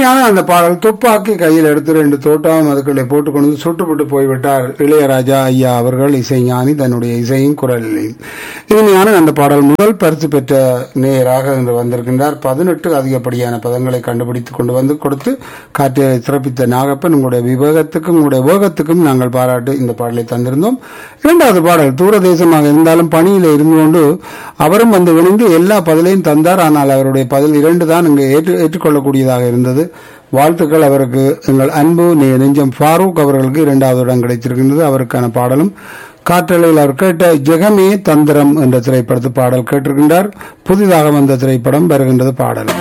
இனிமையான அந்த பாடல் துப்பாக்கி கையில் எடுத்து ரெண்டு தோட்டாவும் அதுக்குள்ளே போட்டுக்கொண்டு வந்து சுட்டுப்பட்டு போய்விட்டார் இளையராஜா ஐயா அவர்கள் இசைஞானி தன்னுடைய இசையும் குரலில் இனிமையான அந்த பாடல் முதல் பரிசு பெற்ற நேயராக இன்று வந்திருக்கின்றார் பதினெட்டு அதிகப்படியான பதங்களை கண்டுபிடித்து கொண்டு வந்து கொடுத்து காற்றை சிறப்பித்த நாகப்பன் உங்களுடைய விவேகத்துக்கும் உங்களுடைய வேகத்துக்கும் நாங்கள் பாராட்டு இந்த பாடலை தந்திருந்தோம் இரண்டாவது பாடல் தூரதேசமாக இருந்தாலும் பணியில் இருந்து கொண்டு அவரும் வந்து இணைந்து எல்லா பதிலையும் தந்தார் ஆனால் அவருடைய பதில் இரண்டு தான் இங்கு ஏற்று ஏற்றுக்கொள்ளக்கூடியதாக இருந்தது வாழ்த்துக்கள் அவருக்கு எங்கள் அன்பு நெ- நெஞ்சம் ஃபாரூக் அவர்களுக்கு இரண்டாவது இடம் கிடைத்திருக்கின்றது அவருக்கான பாடலும் காற்றலையில் அவர் கேட்ட ஜெகமே தந்திரம் என்ற திரைப்படத்து பாடல் கேட்டிருக்கின்றார் புதிதாக வந்த திரைப்படம் வருகின்றது பாடல்